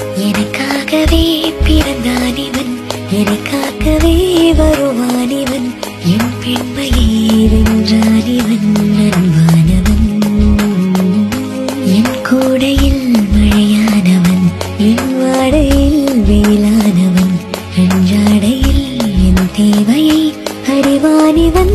எனக்காகவே பிறந்தான் இவன் எனக்காகவே வருவான் இவன் என் பெண்மையை வென்றான் இவன் அன்பானவன் என் கோடையில் மழையானவன் என் வாடையில் வேளானவன் அன்றாடையில் என் தேவையை அறிவானிவன்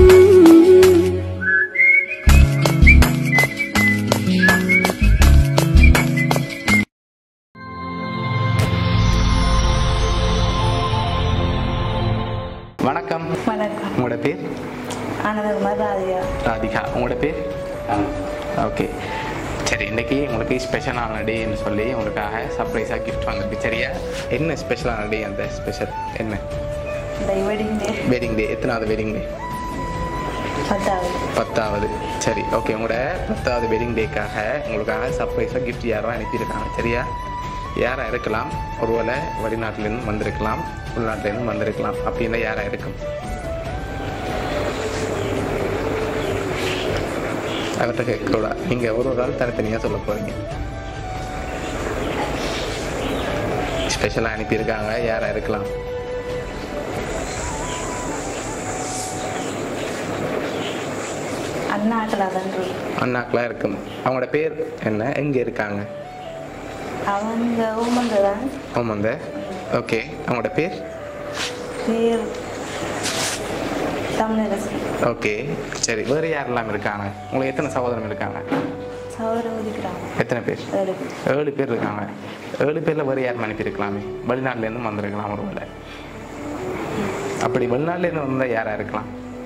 வணக்கம் வணக்கம் உங்களோட பேர் ஆனந்தகுமார் ராதிகா ராதிகா உங்களோட பேர் ஓகே சரி இன்னைக்கு உங்களுக்கு ஸ்பெஷலான டேன்னு சொல்லி உங்களுக்காக சர்ப்ரைஸாக கிஃப்ட் வந்திருக்கு சரியா என்ன ஸ்பெஷலான டே அந்த ஸ்பெஷல் என்ன இந்த வெட்டிங் டே வெட்டிங் டே எத்தனாவது வெட்டிங் டே பத்தாவது பத்தாவது சரி ஓகே உங்களோட பத்தாவது வெட்டிங் டேக்காக உங்களுக்காக சர்ப்ரைஸாக கிஃப்ட் யாரும் அனுப்பியிருக்காங்க சரியா யாராக இருக்கலாம் ஒருவேளை வெளிநாட்டிலேருந்து வந்திருக்கலாம் உள்நாட்டிலேருந்து வந்திருக்கலாம் அப்படின்னா யாராக இருக்கும் அவர்கிட்ட கேட்கக்கூடாது நீங்கள் ஒரு ஒரு ஆள் தனித்தனியாக சொல்ல போகிறீங்க ஸ்பெஷலாக அனுப்பியிருக்காங்க யாராக இருக்கலாம் அண்ணாக்கள் அதன்று அண்ணாக்களாக இருக்கும் அவங்களோட பேர் என்ன எங்கே இருக்காங்க அவங்க ஊமங்க தான் ஆமாங்க ஓகே அவங்களோட பேர் பேர் தமிழரசு ஓகே சரி வேறு யாரெல்லாம் இருக்காங்க உங்களுக்கு எத்தனை சகோதரம் இருக்காங்க சௌர உதிக்கிறாங்க எத்தனை பேர் ஏழு பேர். ஏழு பேர் இருக்காங்க ஏழு பேரில் வேறு யாரும் அனுப்பியிருக்கலாமே வெளிநாட்டிலேருந்து வந்திருக்கலாம் ஒரு வேளை அப்படி வெளிநாட்டிலேருந்து வந்தால் யாராக இருக்கலாம்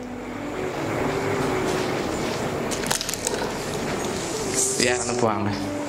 யார் அனுப்புவாங்க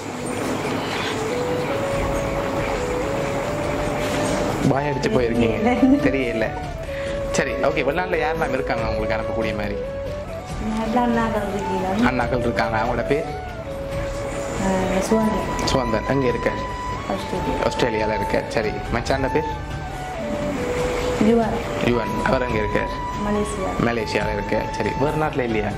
பாய் அடிச்சு போயிருக்கீங்க தெரியல சரி ஓகே வெளிநாட்டில் யாரெல்லாம் இருக்காங்க உங்களுக்கு அனுப்பக்கூடிய மாதிரி நல்ல அண்ணாக்கள் இருக்கிறாங்க அண்ணாக்கள் இருக்காங்க அவங்களோட பேர் சுவாமி சுவந்தன் அங்கே இருக்க ஆஸ்திரேலியா ஆஸ்திரேலியாவில் இருக்க சரி மச்சான பேர் யுவன் யுவன் அவர் அங்கே இருக்கார் மலேசியா மலேசியாவில் இருக்க சரி வேறு நாட்டில் இல்லையா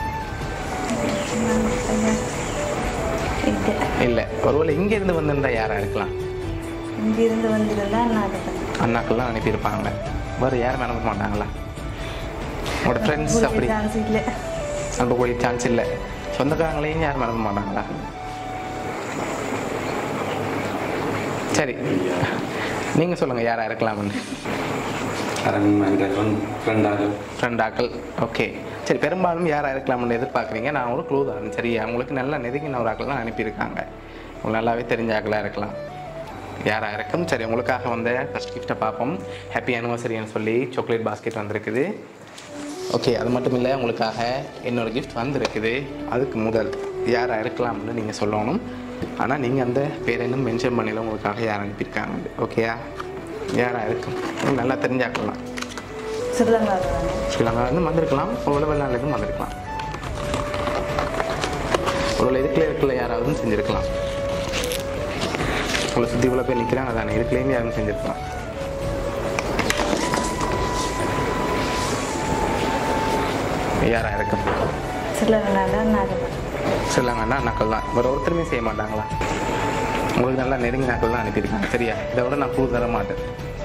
இது இல்லை ஒருவேளை இங்கேருந்து வந்திருந்தா யாராக இருக்கலாம் இங்கிருந்து வந்திருந்தா அண்ணாக்கள் தான். அண்ணாக்கள்லாம் அனுப்பியிருப்பாங்க வேறு யாரும் அனுப்ப மாட்டாங்களா உங்களோட ஃப்ரெண்ட்ஸ் அப்படி சான்ஸ் இல்லை அனுப்பக்கூடிய சான்ஸ் இல்லை சொந்தக்காரங்களையும் யாரும் அனுப்ப மாட்டாங்களா சரி நீங்கள் சொல்லுங்கள் யாராக இருக்கலாம்னு அரண்மனைகள் ஃப்ரெண்டாக ஃப்ரெண்டாக்கள் ஓகே சரி பெரும்பாலும் யாராக இருக்கலாம்னு எதிர்பார்க்குறீங்க நான் ஒரு க்ளூ தான் சரி அவங்களுக்கு நல்ல நெருங்கின ஒரு ஆக்கள் தான் அனுப்பியிருக்காங்க உங்களுக்கு நல்லாவே தெரிஞ்ச ஆக்களாக இருக்கலாம் யாராக இருக்கும் சரி உங்களுக்காக வந்த ஃபஸ்ட் கிஃப்ட்டை பார்ப்போம் ஹாப்பி அனிவர்சரின்னு சொல்லி சாக்லேட் பாஸ்கெட் வந்திருக்குது ஓகே அது மட்டும் இல்லை உங்களுக்காக இன்னொரு கிஃப்ட் வந்திருக்குது அதுக்கு முதல் யாராக இருக்கலாம்னு நீங்கள் சொல்லணும் ஆனால் நீங்கள் அந்த பேர் இன்னும் மென்ஷன் பண்ணல உங்களுக்காக யார் அனுப்பியிருக்காங்க ஓகேயா யாராக இருக்கும் உங்களுக்கு நல்லா தெரிஞ்சாக்கலாம் ஸ்ரீலங்கா தான் ஸ்ரீலங்காலேருந்து வந்திருக்கலாம் ஒரு வெளிநாட்டிலேருந்து வந்திருக்கலாம் ஒரு இதுக்குள்ளே இருக்கல யாராவது செஞ்சுருக்கலாம் உங்களை சுற்றி இவ்வளோ பேர் நிற்கிறாங்க தானே இதுக்குள்ளேயும் யாரும் செஞ்சுருக்கலாம் யாராக இருக்கும் ஸ்ரீலங்கா தான் அண்ணாக்கள் தான் ஸ்ரீலங்கானா அண்ணாக்கள் தான் வேறு ஒருத்தருமே செய்ய மாட்டாங்களா உங்களுக்கு நல்லா நெருங்கின நாட்கள் தான் அனுப்பியிருக்காங்க சரியா இதை விட நான் பூ தர மாட்டேன்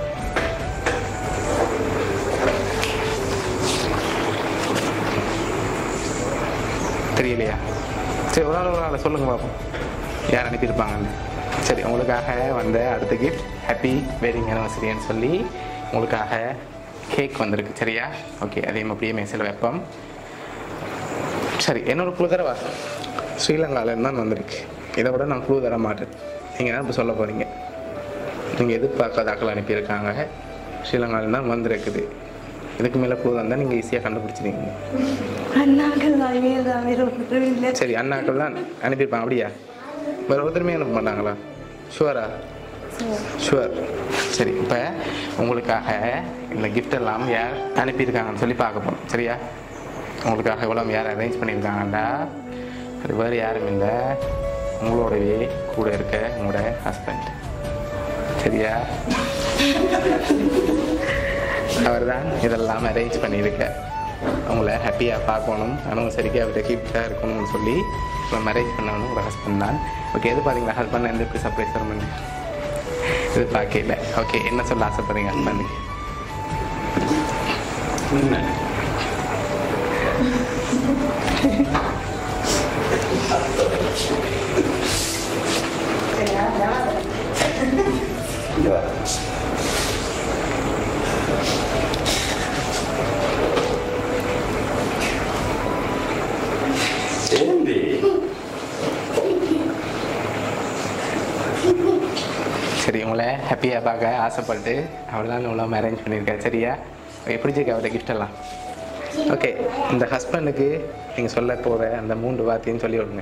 தெரியலையா சரி ஒரு ஆள் ஒரு ஆளை சொல்லுங்க பார்ப்போம் யார் அனுப்பியிருப்பாங்கன்னு சரி உங்களுக்காக வந்த அடுத்த கிஃப்ட் ஹாப்பி வெட்டிங் அனிவர்சரின்னு சொல்லி உங்களுக்காக கேக் வந்திருக்கு சரியா ஓகே அதையும் அப்படியே மேசையில் வைப்போம் சரி என்னோட குழு தரவா ஸ்ரீலங்காவிலேருந்து தான் வந்திருக்கு இதை விட நான் குழு தர மாட்டேன் நீங்கள் தான் இப்போ சொல்ல போகிறீங்க நீங்கள் எதிர்பார்க்காத ஆக்கள் அனுப்பியிருக்காங்க ஸ்ரீலங்காவிலேருந்து தான் வந்திருக்குது இதுக்கு மேலே குழு தந்தால் நீங்கள் ஈஸியாக கண்டுபிடிச்சிருவீங்க அண்ணாக்கள் தான் வேறு தான் வேறு ஒன்றும் இல்லை சரி அண்ணாக்கள் தான் அனுப்பியிருப்பாங்க அப்படியா வேறு ஒருத்தருமே அனுப்ப மாட்டாங்களா ஷுவரா ஷுவர் சரி இப்போ உங்களுக்காக இந்த கிஃப்ட் எல்லாம் யார் அனுப்பியிருக்காங்கன்னு சொல்லி பார்க்க போகிறோம் சரியா உங்களுக்காக இவ்வளோ யார் அரேஞ்ச் பண்ணியிருக்காங்கடா அது வேறு யாரும் இல்லை உங்களோடவே கூட இருக்க உங்களோட ஹஸ்பண்ட் சரியா அவர் தான் இதெல்லாம் அரேஞ்ச் பண்ணியிருக்க அவங்கள ஹாப்பியாக பார்க்கணும் அனுசரிக்க அவர்கிட்ட கிஃப்டாக இருக்கணும்னு சொல்லி நம்ம அரேஞ்ச் பண்ணணும் ஒரு ஹஸ்பண்ட் தான் ஓகே எது பார்த்தீங்களா ஹஸ்பண்ட் எந்த எப்படி சர்ப்ரைஸ் தர முடியும் இது பார்க்கல ஓகே என்ன சொல்ல ஆசைப்படுறீங்க ஹஸ்பண்டுக்கு ఏంది சரி உங்களை ஹாப்பியாக பார்க்க ஆசைப்பட்டு அவள் தான் உங்களை அரேஞ்ச் பண்ணியிருக்கேன் சரியா பிடிச்சிருக்க அவளை gift எல்லாம் ஓகே இந்த ஹஸ்பண்டுக்கு நீங்கள் சொல்ல போகிற அந்த மூன்று வார்த்தையும் சொல்லி விடுங்க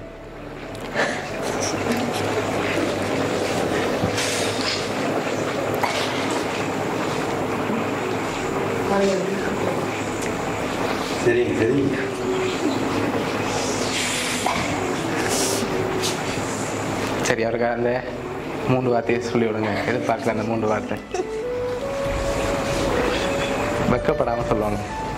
சரிங்க சரிங்க சரி அவருக்கு அந்த மூன்று வார்த்தையை சொல்லி விடுங்க எதிர்பார்க்கல அந்த மூன்று வார்த்தை வெக்கப்படாமல் சொல்லுவாங்க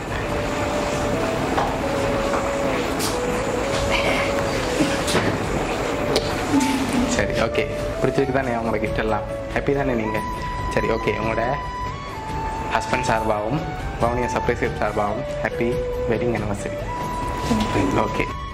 சரி ஓகே பிடிச்சிருக்கு தானே அவங்களோட gift எல்லாம் ஹாப்பி தானே நீங்கள் சரி ஓகே உங்களோட ஹஸ்பண்ட் சார்பாகவும் பவுனியா சர்ப்ரைஸ் சார்பாகவும் ஹாப்பி வெட்டிங் அனிவர்சரி ஓகே